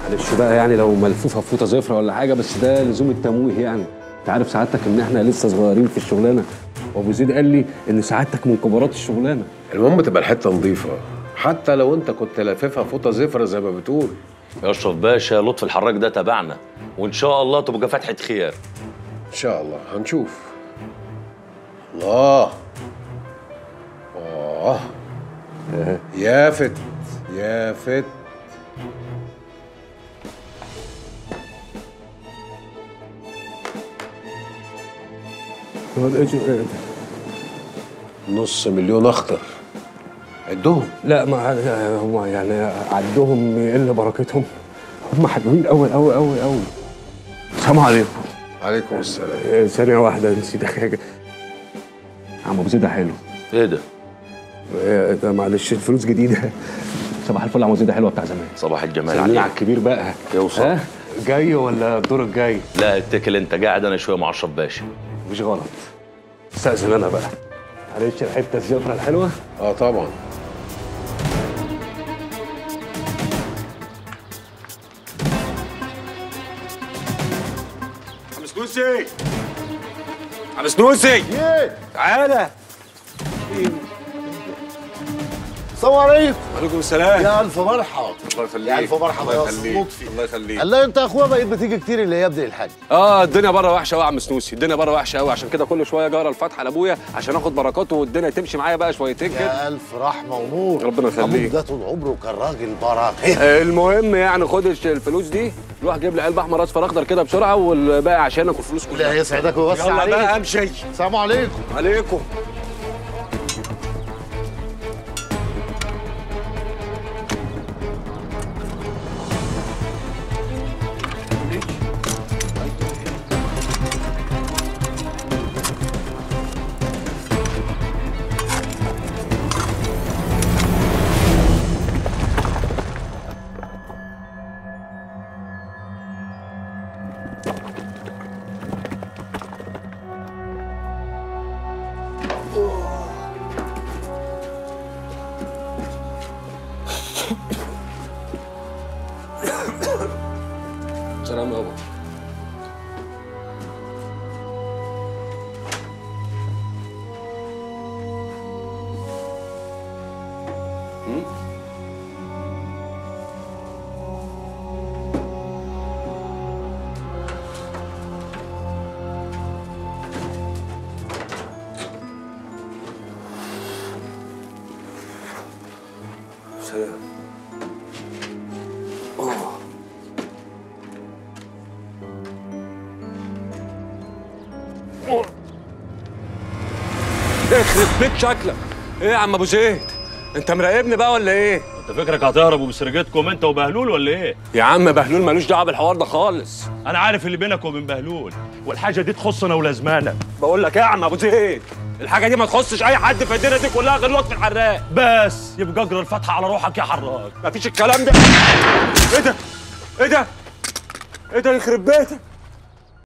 معلش بقى يعني لو ملفوفه فوطه زفره ولا حاجه بس ده لزوم التمويه يعني انت عارف سعادتك ان احنا لسه صغيرين في الشغلانه وابو زيد قال لي ان سعادتك من كبارات الشغلانه المهم تبقى الحته نظيفه حتى لو انت كنت لاففها فوطه زفره زي ما بتقول يا اشرف باشا لطفي الحراج ده تبعنا وان شاء الله تبقى فتحه خير ان شاء الله هنشوف الله اه يافت يافت نص مليون اخضر عدهم لا ما هم يعني عدهم يقل بركتهم هم حلوين قوي قوي قوي قوي السلام عليكم عليكم السلام إيه، ثانية واحدة نسيت حاجة عم ابو زيد ده حلو ايه ده إيه، ده معلش الفلوس جديدة صباح الفل يا عم ابو زيد ده حلوة بتاع زمان صباح الجمال سلمني على عليك الكبير بقى يوصل. ها جاي ولا الدور الجاي لا اتكل انت قاعد انا شويه مع اشرف باشا مش غلط استأذن انا بقى معلش الحتة الزفرة الحلوة اه طبعا عم سنوسي عم سنوسي ايه تعالى السلام عليكم وعليكم السلام يا الف مرحبا الله يخليك يا الف مرحبا يا الله أستاذ يخليك لطفي الله يخليك قال لا انت يا اخويا بقيت بتيجي كتير اللي هي ابن الحاج اه الدنيا بره وحشه قوي يا عم سنوسي الدنيا بره وحشه قوي عشان كده كل شويه جاره الفتحه لابويا عشان اخد بركاته والدنيا تمشي معايا بقى شويتين كده يا الف رحمه ونور ربنا يخليك. أبوك ده طول عمره كان راجل براقه آه، المهم يعني خد الش- الفلوس دي روح جيب لي علبه احمر اصفر اخضر كده بسرعه والباقي عشانك والفلوس لا كلها يسعدك ويوسع يلا عليك بقى امشي السلام عليكم عليكم سلام يابا سلام يخرب بيت شكلك ايه يا عم ابو زيد انت مراقبني بقى ولا ايه انت فكرك هتهربوا بسرقتكم انت وبهلول ولا ايه يا عم بهلول ملوش دعوه بالحوار ده خالص انا عارف اللي بينك وبين بهلول والحاجه دي تخصنا ولازمانا بقول لك ايه يا عم ابو زيد الحاجه دي ما تخصش اي حد في الدنيا دي كلها غير لطفي الحراق بس يبقى اجرى الفتحه على روحك يا حراج مفيش الكلام ده ايه ده ايه ده ايه ده يخرب بيتك